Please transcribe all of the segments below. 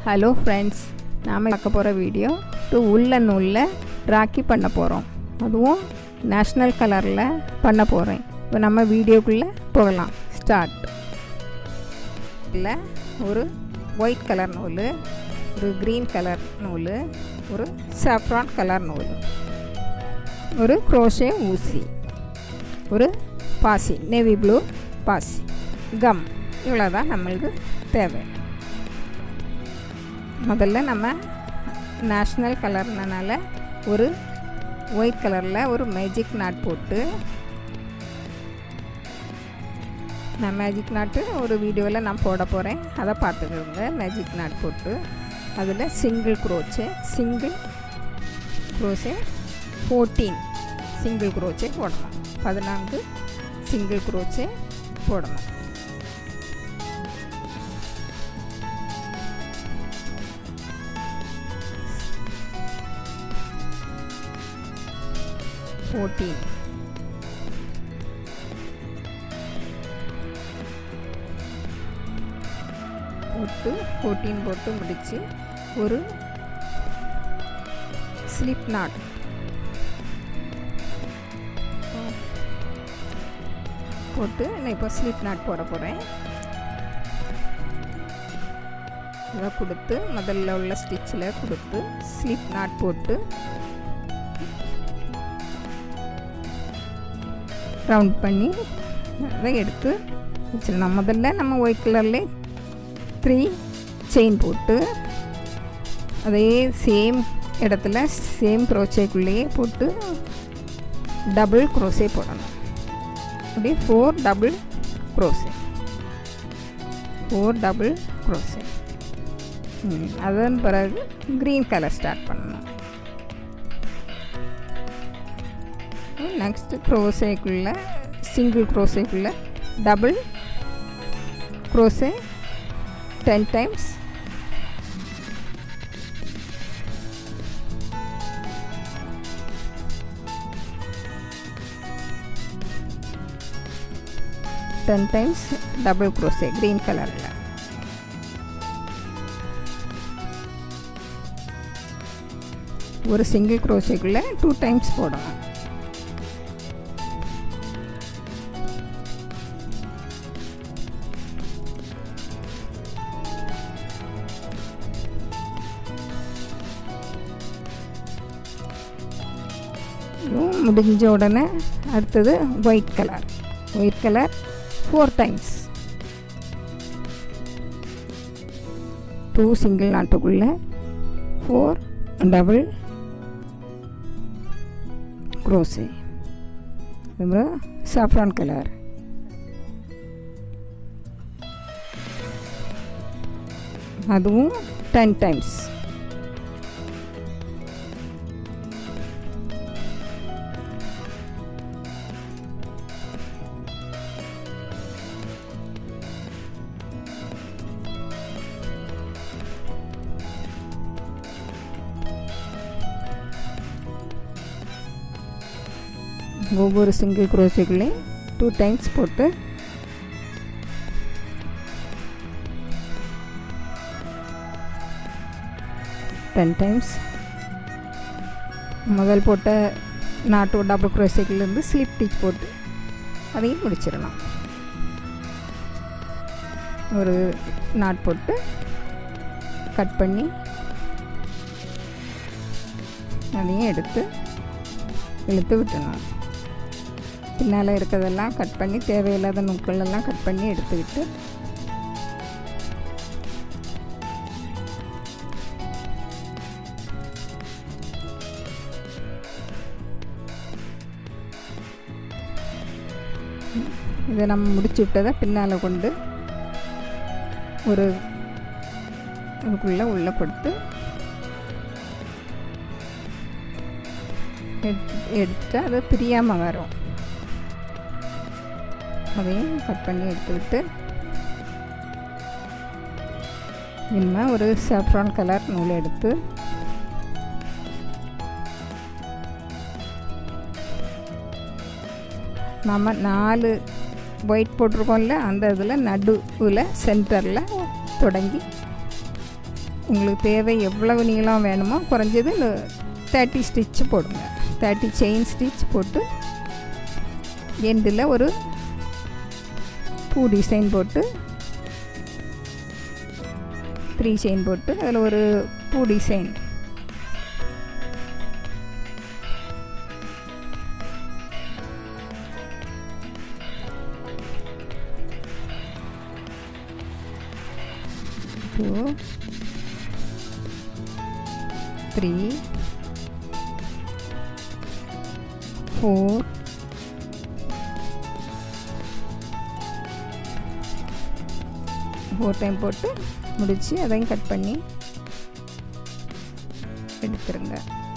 hello friends நாம் பார்க்க போகிற வீடியோ டு உள்ள நூலில் ராக்கி பண்ண போகிறோம் அதுவும் நேஷ்னல் கலரில் பண்ண போகிறேன் இப்போ நம்ம வீடியோக்குள்ளே போகலாம் ஸ்டார்ட் இல்லை ஒரு ஒயிட் கலர் நூல் ஒரு க்ரீன் கலர் நூல் ஒரு சாஃப்ரான் கலர் நூல் ஒரு குரோஷே ஊசி ஒரு பாசி நேவி ப்ளூ பாசி கம் இவ்வளோ தான் நம்மளுக்கு தேவை முதல்ல நம்ம நேஷ்னல் கலர்னால ஒரு ஒயிட் கலரில் ஒரு மேஜிக் நாட் போட்டு நான் மேஜிக் நாட்டு ஒரு வீடியோவில் நான் போட போகிறேன் அதை பார்த்துக்கோங்க மேஜிக் நாட் போட்டு அதில் single crochet single crochet fourteen single crochet போடணும் பதினான்கு சிங்கிள் குரோச்சே போடணும் ஃபோர்டீன் போட்டு ஃபோர்டீன் போட்டு முடித்து ஒரு ஸ்லிப் நாட் போட்டு நான் இப்போ ஸ்லிப் நாட் போட போகிறேன் இதை கொடுத்து முதல்ல உள்ள ஸ்டிச்சில் கொடுத்து ஸ்லிப் நாட் போட்டு ரவுண்ட் பண்ணி அதை எடுத்து வச்சிடலாம் முதல்ல நம்ம ஒயிட் கலர்லேயே த்ரீ செயின் போட்டு அதே சேம் இடத்துல சேம் க்ரோச்சேக்குள்ளேயே போட்டு டபுள் க்ரோசே போடணும் அப்படியே four double crochet four double crochet அதன் பிறகு க்ரீன் கலர் ஸ்டார்ட் பண்ணணும் நெக்ஸ்ட்டு க்ரோசேக்குள்ளே சிங்கிள் க்ரோசேக்குள்ளே double crochet ten times ten times double crochet green கலரில் ஒரு சிங்கிள் க்ரோசேக்குள்ளே டூ டைம்ஸ் போடணும் முடிஞ்ச உடனே அடுத்தது white colour white colour four times two single நாட்டுக்குள்ளே ஃபோர் டபுள் க்ரோஸே அப்புறம் சாஃப்ரான் கலர் அதுவும் டென் டைம்ஸ் ஒவ்வொரு சிங்கிள் குரோசிக்குள்ளேயும் டூ டைம்ஸ் போட்டு டென் டைம்ஸ் முதல் போட்ட நாட்டு டபுள் குரோசிக்கிலேருந்து ஸ்லிப் டீச் போட்டு அதையும் முடிச்சிடலாம் ஒரு நாட் போட்டு கட் பண்ணி அதையும் எடுத்து இழுத்து விட்டணும் பின்னால் இருக்கிறதெல்லாம் கட் பண்ணி தேவையில்லாத நுட்களெல்லாம் கட் பண்ணி எடுத்துக்கிட்டு இதை நம்ம முடிச்சு விட்டதை பின்னால் கொண்டு ஒரு அதுக்குள்ளே உள்ளே கொடுத்து எடுத்து அது பிரியாமல் வரும் அதையும் கட் பண்ணி எடுத்துக்கிட்டு இனிமேல் ஒரு சாஃப்ரான் கலர் நூல் எடுத்து நம்ம நாலு ஒயிட் போட்டிருக்கோம்ல அந்த இதில் நடுவில் சென்டரில் தொடங்கி உங்களுக்கு தேவை எவ்வளவு நீளம் வேணுமோ குறைஞ்சது தேர்ட்டி ஸ்டிச் போடுங்க தேர்ட்டி செயின் ஸ்டிச் போட்டு எண்டில் ஒரு பூ டிசைன் போட்டு த்ரீ செயின் போட்டு அதில் ஒரு பூ design two three four four time போட்டு முடித்து அதையும் கட் பண்ணி எடுத்துருங்க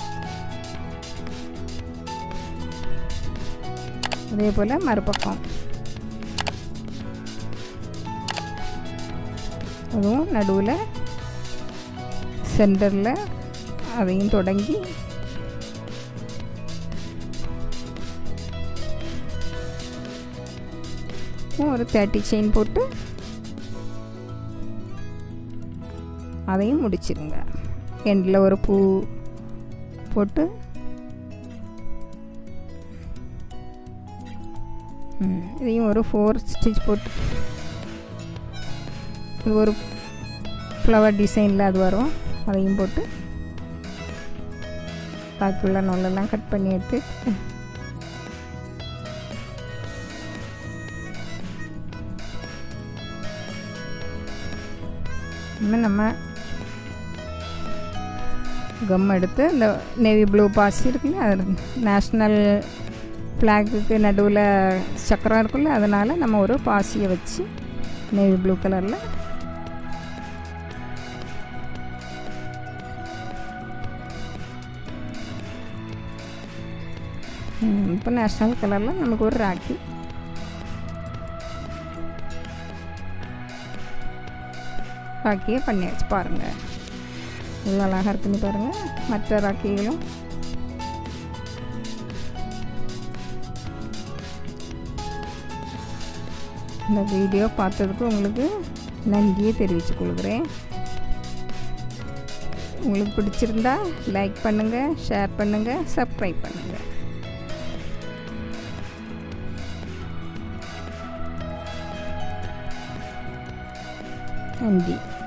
அதே போல் மறுபக்கம் அதுவும் நடுவில் சென்டரில் அதையும் தொடங்கி ஒரு தேர்ட்டி செயின் போட்டு அதையும் முடிச்சிருங்க எண்டில் ஒரு பூ போட்டு இதையும் ஒரு ஃபோர் ஸ்டிச் போட்டு இது ஒரு ஃப்ளவர் டிசைனில் அது வரும் அதையும் போட்டு பாக்கி உள்ள நூலெல்லாம் கட் பண்ணி எடுத்து இன்னும் நம்ம கம் எடுத்து இந்த நேவி ப்ளூ பாசி இருக்குல்ல அது நேஷ்னல் ஃப்ளாகுக்கு நடுவில் சக்கரம் இருக்குல்ல அதனால் நம்ம ஒரு பாசியை வச்சு நேவி ப்ளூ கலரில் இப்போ நேஷ்னல் கலரில் நமக்கு ஒரு ராக்கி ராக்கியை பண்ணியாச்சு பாருங்கள் இவ்வளோ அழகாக இருக்குன்னு பாருங்கள் மற்ற ராக்கிகளும் இந்த வீடியோ பார்த்ததுக்கு உங்களுக்கு நன்றியை தெரிவித்துக் கொள்கிறேன் உங்களுக்கு பிடிச்சிருந்தா லைக் பண்ணுங்கள் ஷேர் பண்ணுங்கள் சப்ஸ்கிரைப் பண்ணுங்கள் நன்றி